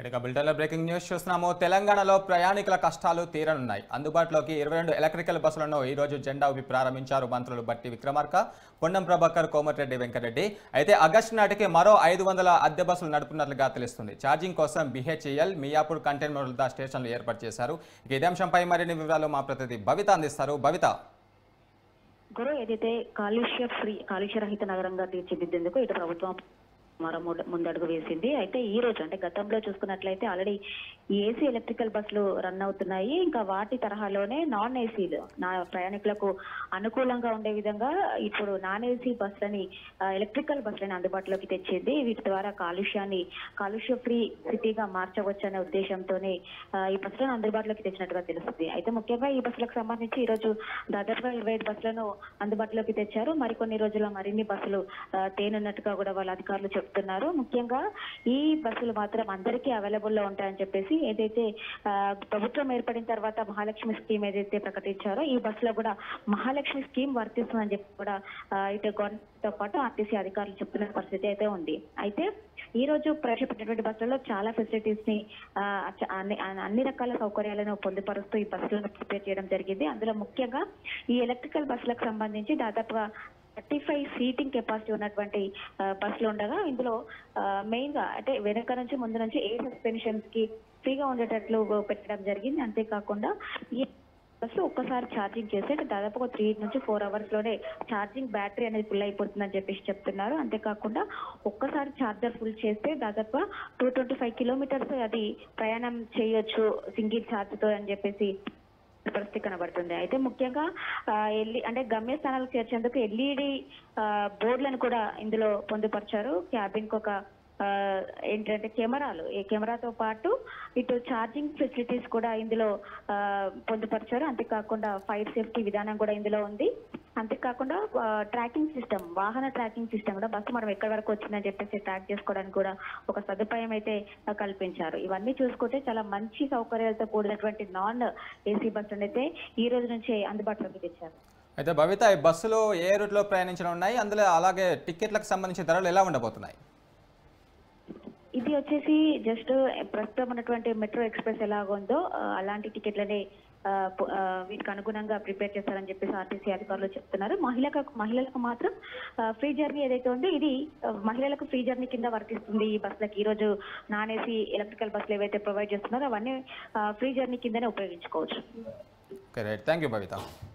ఇక బులెటిన్లో breaking news చూస్తున్నాము తెలంగాణలో ప్రయాణికుల కష్టాలు తీరనున్నాయి అందుబాటులోకి ఇరవై రెండు ఎలక్ట్రికల్ బస్సులను ఈ రోజు జెండా ఊపి ప్రారంభించారు మంత్రులు బట్టి విక్రమార్క పొన్నం ప్రభాకర్ కోమటిరెడ్డి వెంకటరెడ్డి అయితే ఆగస్టు నాటికి మరో ఐదు వందల అద్దె బస్సులు నడుపుతున్నట్లుగా తెలుస్తుంది ఛార్జింగ్ కోసం బిహెచ్ఈఎల్ మియాపూర్ కంటైన్మెంట్ వద్ద స్టేషన్లు ఏర్పాటు చేశారు ఇక ఇదే అంశంపై మరిన్ని వివరాలు మా ప్రతినిధి భవిత అందిస్తారు భవిత గురు ఏదైతే కాలుష్య ఫ్రీ కాలుష్య రహిత నగరంగా తీర్చిదిద్దేందుకు ఇటు ప్రభుత్వం మరో మూడు- ముందడుగు వేసింది అయితే ఈ రోజు అంటే గతంలో చూసుకున్నట్లయితే ఆల్రెడీ ఏసీ ఎలక్ట్రికల్ బస్సులు రన్ అవుతున్నాయి ఇంకా వాటి తరహాలోనే నాన్ ఏసీలు నా ప్రయాణికులకు అనుకూలంగా ఉండే విధంగా ఇప్పుడు నాన్ ఏసీ బస్సులని ఆ, ఎలక్ట్రికల్ బస్సులని అందుబాటులోకి తెచ్చింది వీటి ద్వారా కాలుష్యాన్ని కాలుష్య ఫ్రీ సిటీగా మార్చవచ్చనే ఉద్దేశంతోనే ఆ, ఈ బస్సులను అందుబాటులోకి తెచ్చినట్టుగా తెలుస్తుంది అయితే ముఖ్యంగా ఈ బస్సులకు సంబంధించి ఈ రోజు దాదాపుగా ఇరవై ఐదు బస్సులను అందుబాటులోకి తెచ్చారు మరికొన్ని రోజుల్లో మరిన్ని బస్సులు ఆ, తేనున్నట్టుగా కూడా వాళ్ళ అధికారులు చెప్తున్నారు ముఖ్యంగా ఈ బస్సులు మాత్రం అందరికీ అవైలబుల్ లో ఉంటాయని చెప్పేసి ఏదైతే ఆ, ప్రభుత్వం ఏర్పడిన తర్వాత మహాలక్ష్మి స్కీమ్ ఏదైతే ప్రకటించారో ఈ బస్సులో కూడా మహాలక్ష్మి స్కీమ్ వర్తిస్తుందని చెప్పి కూడా ఆ, ఇటు గవర్నమెంట్ తో పాటు ఆర్టీసీ అధికారులు చెప్తున్న పరిస్థితి అయితే ఉంది అయితే ఈ రోజు ప్రవేశపెట్టినటువంటి బస్సులలో చాలా ఫెసిలిటీస్ ని ఆ, చ- అన్ని అన్ని రకాల సౌకర్యాలను పొందుపరుస్తూ ఈ బస్సులను ప్రిపేర్ చేయడం జరిగింది అందులో ముఖ్యంగా ఈ ఎలక్ట్రికల్ బస్సులకు సంబంధించి దాదాపుగా థర్టీ ఫైవ్ సీటింగ్ కెపాసిటీ ఉన్నటువంటి ఆ, బస్సులు ఉండగా ఇందులో మెయిన్ గా అంటే వెనక నుంచి ముందు నుంచి ఏ సస్పెన్షన్స్ కి ఫ్రీగా ఉండేటట్లు పెట్టడం జరిగింది అంతేకాకుండా ఈ బస్సు ఒక్కసారి ఛార్జింగ్ చేస్తే దాదాపు ఒక త్రీ నుంచి ఫోర్ అవర్స్ లోనే ఛార్జింగ్ బ్యాటరీ అనేది ఫుల్ అయిపోతుందని చెప్పేసి చెప్తున్నారు అంతేకాకుండా ఒక్కసారి ఛార్జర్ ఫుల్ చేస్తే దాదాపు టూ ట్వంటీ ఫైవ్ కిలోమీటర్స్ అది ప్రయాణం చేయొచ్చు సింగిల్ ఛార్జ్ తో అని చెప్పేసి పరిస్థితి కనబడుతుంది అయితే ముఖ్యంగా ఆ, ఎల్ఈ అంటే గమ్యస్థానాలకు చేర్చేందుకు ఎల్ఈడి బోర్డులను కూడా ఇందులో పొందుపరిచారు క్యాబిన్ కు ఒక ఆ, ఏంటంటే కెమెరాలు ఈ కెమెరాతో పాటు ఇటు ఛార్జింగ్ ఫెసిలిటీస్ కూడా ఇందులో ఆ, పొందుపరిచారు అంతేకాకుండా ఫైర్ సేఫ్టీ విధానం కూడా ఇందులో ఉంది అంతేకాకుండా ట్రాకింగ్ సిస్టమ్ వాహన ట్రాకింగ్ సిస్టమ్ కూడా బస్సు మనం ఎక్కడి వరకు వచ్చిందని చెప్పేసి ట్రాక్ చేసుకోవడానికి కూడా ఒక సదుపాయం అయితే ఆ, కల్పించారు ఇవన్నీ చూసుకుంటే చాలా మంచి సౌకర్యాలతో కూడినటువంటి నాన్ ఏసీ బస్సులు అయితే ఈ రోజు నుంచే అందుబాటులోకి తెచ్చారు అయితే భవిత ఈ బస్సులు ఏ రూట్లో ప్రయాణించడం ఉన్నాయి అందులో అలాగే టికెట్లకు సంబంధించిన ధరలు ఎలా ఉండబోతున్నాయి ఇది వచ్చేసి జస్ట్ ప్రస్తుతం ఉన్నటువంటి మెట్రో ఎక్స్ప్రెస్ ఎలాగ ఉందో ఆ, అలాంటి టికెట్లనే ఆ, పు- ఆ, వీటికి అనుగుణంగా ప్రిపేర్ చేస్తారని చెప్పేసి ఆర్టీసీ అధికారులు చెప్తున్నారు మహిళలకు మహిళలకు మాత్రం ఫ్రీ జర్నీ ఏదైతే ఉందో ఇది ఆ, మహిళలకు ఫ్రీ జర్నీ కింద వర్తిస్తుంది ఈ బస్సులకి ఈ రోజు నాన్ ఏసీ ఎలక్ట్రికల్ బస్సులు ఏవైతే ప్రొవైడ్ చేస్తున్నారో అవన్నీ ఫ్రీ జర్నీ కిందనే ఉపయోగించుకోవచ్చు okay right thank you Bhavitha